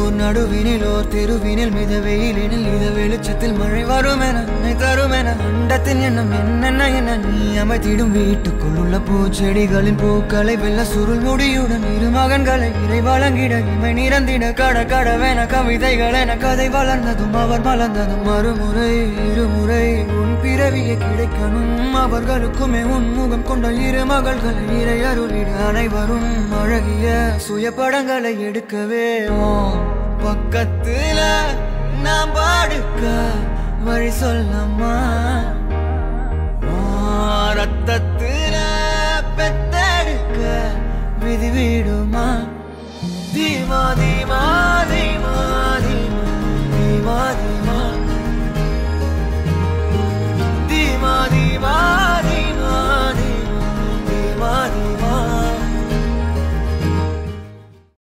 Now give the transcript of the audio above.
ஊர் நடுவினில் ஓர் தெருவினில் மித வெயிலினில் இத வெளிச்சத்தில் மழை வரும் என உன்னை தரும் என அண்டத்தின் எண்ணம் என்னென்ன என நீ அமைத்திடும் வீட்டுக்குள் உள்ள பூச்செடிகளின் பூக்களை வெள்ள சுருள் முடியுடன் இரு மகன்களை இறை வழங்கிட இமை நிறந்திட கட கடவென கவிதைகள் என கதை வளர்ந்ததும் அவர் மலர்ந்ததும் மறுமுறை இருமுறை உன் பிறவியை கிடைக்கணும் அவர்களுக்குமே உன் முகம் கொண்ட இரு மகள்களை இறை அருளிட அனைவரும் அழகிய சுய படங்களை எடுக்கவே உன் பக்கத்துல நாம் பாடுக்க வழி சொல்லம்மா உன் ரத்தத்துல பெத்தெடுக்க விதி விடுமா தீமா தீமா